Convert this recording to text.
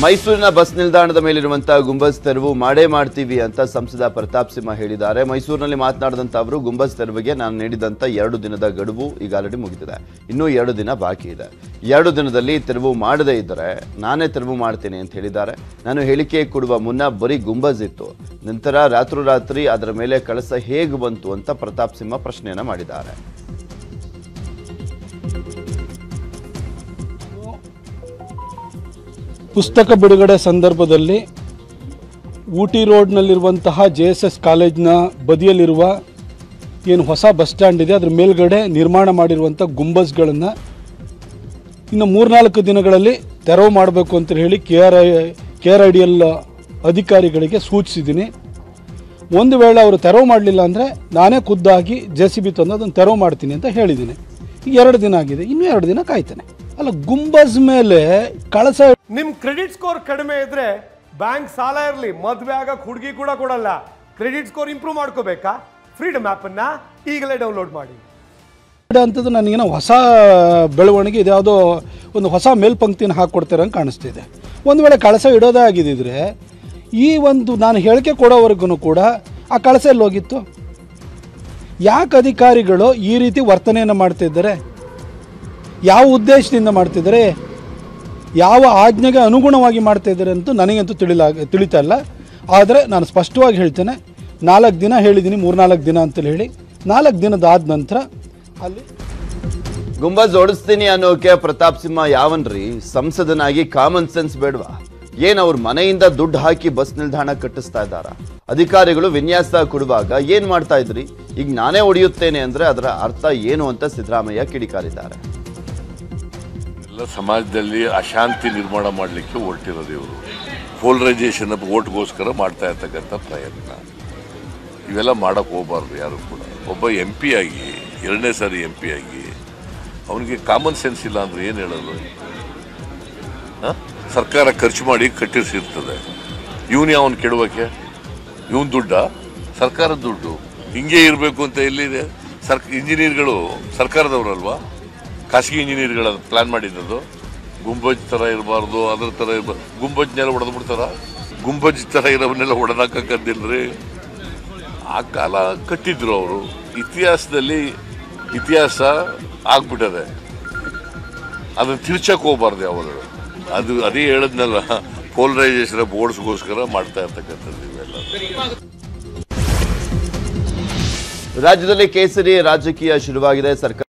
ಮೈಸೂರಿನ ಬಸ್ ನಿಲ್ದಾಣದ ಮೇಲಿರುವಂತಹ ಗುಂಬಜ್ ತೆರವು ಮಾಡೇ ಮಾಡ್ತೀವಿ ಅಂತ ಸಂಸದ ಪ್ರತಾಪ್ ಸಿಂಹ ಹೇಳಿದ್ದಾರೆ ಮೈಸೂರಿನಲ್ಲಿ ಮಾತನಾಡಿದಂತ ಅವರು ಗುಂಬಜ್ ತೆರವಿಗೆ ನಾನು ನೀಡಿದಂತ ಎರಡು ದಿನದ ಗಡುವು ಈಗ ಆಲ್ರೆಡಿ ಮುಗಿದಿದೆ ಇನ್ನೂ ಎರಡು ದಿನ ಬಾಕಿ ಇದೆ ಎರಡು ದಿನದಲ್ಲಿ ತೆರವು ಮಾಡದೇ ಇದ್ದರೆ ನಾನೇ ತೆರವು ಮಾಡ್ತೀನಿ ಅಂತ ಹೇಳಿದ್ದಾರೆ ನಾನು ಹೇಳಿಕೆ ಕೊಡುವ ಮುನ್ನ ಬರೀ ಗುಂಬಜ್ ಇತ್ತು ನಂತರ ರಾತ್ರೋರಾತ್ರಿ ಅದರ ಮೇಲೆ ಕಳಸ ಹೇಗೆ ಬಂತು ಅಂತ ಪ್ರತಾಪ್ ಸಿಂಹ ಪ್ರಶ್ನೆಯನ್ನ ಮಾಡಿದ್ದಾರೆ ಪುಸ್ತಕ ಬಿಡುಗಡೆ ಸಂದರ್ಭದಲ್ಲಿ ಊಟಿ ರೋಡ್ನಲ್ಲಿರುವಂತಹ ಜೆ ಎಸ್ ಎಸ್ ಕಾಲೇಜ್ನ ಬದಿಯಲ್ಲಿರುವ ಏನು ಹೊಸ ಬಸ್ ಸ್ಟ್ಯಾಂಡ್ ಇದೆ ಅದ್ರ ಮೇಲ್ಗಡೆ ನಿರ್ಮಾಣ ಮಾಡಿರುವಂಥ ಗುಂಬಸ್ಗಳನ್ನು ಇನ್ನು ಮೂರ್ನಾಲ್ಕು ದಿನಗಳಲ್ಲಿ ತೆರವು ಮಾಡಬೇಕು ಅಂತ ಹೇಳಿ K R I K R I D L ಅಧಿಕಾರಿಗಳಿಗೆ ಸೂಚಿಸಿದ್ದೀನಿ ಒಂದು ವೇಳೆ ಅವರು ತೆರವು ಮಾಡಲಿಲ್ಲ ಅಂದರೆ ನಾನೇ ಖುದ್ದಾಗಿ ಜೆ ಸಿ ಬಿ ತಂದು ಅದನ್ನು ತೆರವು ಮಾಡ್ತೀನಿ ಅಂತ ಹೇಳಿದ್ದೀನಿ ಈಗ ಎರಡು ದಿನ ಆಗಿದೆ ಇನ್ನೂ ಎರಡು ದಿನ ಕಾಯ್ತೇನೆ ಅಲ್ಲ ಗುಂಬಸ್ ಮೇಲೆ ಕಳಸ ನಿಮ್ ಕ್ರೆಡಿಟ್ ಸ್ಕೋರ್ ಕಡಿಮೆ ಇದ್ರೆ ಬ್ಯಾಂಕ್ ಸಾಲ ಇರಲಿ ಮದ್ವೆ ಆಗಕ್ ಹುಡುಗಿ ಕೂಡ ಕೊಡಲ್ಲ ಕ್ರೆಡಿಟ್ ಸ್ಕೋರ್ ಇಂಪ್ರೂವ್ ಮಾಡ್ಕೋಬೇಕಾ ಫ್ರೀಡಮ್ ಆಪ್ ಅನ್ನ ಈಗಲೇ ಡೌನ್ಲೋಡ್ ಮಾಡಿ ಅಂಥದ್ದು ನನಗೇನೋ ಹೊಸ ಬೆಳವಣಿಗೆ ಇದ್ಯಾವುದೋ ಒಂದು ಹೊಸ ಮೇಲ್ಪಂಕ್ತಿನ ಹಾಕ್ಕೊಡ್ತಾರೆ ಅಂತ ಕಾಣಿಸ್ತಿದೆ ಒಂದು ವೇಳೆ ಕಳಸ ಇಡೋದೇ ಆಗಿದ್ದಿದ್ರೆ ಈ ಒಂದು ನಾನು ಹೇಳಿಕೆ ಕೊಡೋವರೆಗೂ ಕೂಡ ಆ ಕಳಸ ಎಲ್ಲಿ ಹೋಗಿತ್ತು ಯಾಕೆ ಅಧಿಕಾರಿಗಳು ಈ ರೀತಿ ವರ್ತನೆಯನ್ನು ಮಾಡ್ತಿದ್ದಾರೆ ಯಾವ ಉದ್ದೇಶದಿಂದ ಮಾಡ್ತಿದ್ದಾರೆ ಯಾವ ಆಜ್ಞೆಗೆ ಅನುಗುಣವಾಗಿ ಮಾಡ್ತಾ ಇದ್ದಾರೆ ಅಂತ ನನಗಂತೂ ತಿಳಿಲಾಗ ತಿಳಿತಾ ಇಲ್ಲ ಆದರೆ ನಾನು ಸ್ಪಷ್ಟವಾಗಿ ಹೇಳ್ತೇನೆ ನಾಲ್ಕು ದಿನ ಹೇಳಿದ್ದೀನಿ ಮೂರ್ನಾಲ್ಕು ದಿನ ಅಂತೇಳಿ ಹೇಳಿ ನಾಲ್ಕು ದಿನದಾದ ನಂತರ ಅಲ್ಲಿ ಗುಂಬಜ್ ಓಡಿಸ್ತೀನಿ ಅನ್ನೋಕೆ ಪ್ರತಾಪ್ ಸಿಂಹ ಯಾವನ್ರಿ ಸಂಸದನಾಗಿ ಕಾಮನ್ ಸೆನ್ಸ್ ಬೇಡವಾ ಏನ್ ಅವ್ರ ಮನೆಯಿಂದ ದುಡ್ಡು ಹಾಕಿ ಬಸ್ ನಿಲ್ದಾಣ ಕಟ್ಟಿಸ್ತಾ ಇದ್ದಾರ ಅಧಿಕಾರಿಗಳು ವಿನ್ಯಾಸ ಕೊಡುವಾಗ ಏನ್ ಮಾಡ್ತಾ ಇದ್ರಿ ಈಗ ನಾನೇ ಹೊಡೆಯುತ್ತೇನೆ ಅಂದ್ರೆ ಅದರ ಅರ್ಥ ಏನು ಅಂತ ಸಿದ್ದರಾಮಯ್ಯ ಕಿಡಿಕಾರಿದ್ದಾರೆ ಎಲ್ಲ ಸಮಾಜದಲ್ಲಿ ಅಶಾಂತಿ ನಿರ್ಮಾಣ ಮಾಡಲಿಕ್ಕೆ ಹೊರಟಿರೋದು ಇವರು ಪೋಲರೈಸೇಷನ್ ಓಟ್ಗೋಸ್ಕರ ಮಾಡ್ತಾ ಇರ್ತಕ್ಕಂಥ ಪ್ರಯತ್ನ ಇವೆಲ್ಲ ಮಾಡಕ್ಕೆ ಹೋಗಬಾರ್ದು ಯಾರು ಕೂಡ ಒಬ್ಬ ಎಂ ಪಿ ಆಗಿ ಎರಡನೇ ಸಾರಿ ಎಂ ಪಿ ಆಗಿ ಅವನಿಗೆ ಕಾಮನ್ ಸೆನ್ಸ್ ಇಲ್ಲ ಅಂದ್ರೆ ಏನು ಹೇಳೋದು ಆ? ಸರ್ಕಾರ ಖರ್ಚು ಮಾಡಿ ಕಟ್ಟಿಸಿರ್ತದೆ ಇವನು ಯಾವನ್ ಕೆಡವಕ್ಕೆ ಇವನ್ ದುಡ್ಡ ಸರ್ಕಾರದ ದುಡ್ಡು ಹಿಂಗೆ ಇರಬೇಕು ಅಂತ ಎಲ್ಲಿದೆ ಸರ್ಕ ಇಂಜಿನಿಯರ್ಗಳು ಸರ್ಕಾರದವರಲ್ವಾ ಖಾಸಗಿ ಇಂಜಿನಿಯರ್ಗಳ ಪ್ಲಾನ್ ಮಾಡಿದ್ದದು ಗುಂಬಜ್ ಥರ ಇರಬಾರ್ದು ಅದ್ರ ಥರ ಇರಬಾರ್ದು ಗುಂಬಜ್ನೆಲ್ಲ ಹೊಡೆದು ಬಿಡ್ತಾರ ಗುಂಬಜ್ ಥರ ಇರೋವನ್ನೆಲ್ಲ ಹೊಡೆದಾಕಂದಿಲ್ರಿ ಆ ಕಾಲ ಕಟ್ಟಿದ್ರು ಅವರು ಇತಿಹಾಸದಲ್ಲಿ ಇತಿಹಾಸ ಆಗ್ಬಿಟ್ಟದೆ ಅದನ್ನ ತಿರ್ಚಕ್ ಹೋಗ್ಬಾರ್ದು ಯಾವಾಗ ಅದು ಅದೇ ಹೇಳದ್ನಲ್ಲ ಪೋಲರೈಸೇಷನ್ ಬೋರ್ಡ್ಸ್ಗೋಸ್ಕರ ಮಾಡ್ತಾ ಇರ್ತಕ್ಕಂಥದ್ದು ಇವೆಲ್ಲ ರಾಜ್ಯದಲ್ಲಿ ಕೇಸರಿ ರಾಜಕೀಯ ಶುರುವಾಗಿದೆ ಸರ್ಕಾರ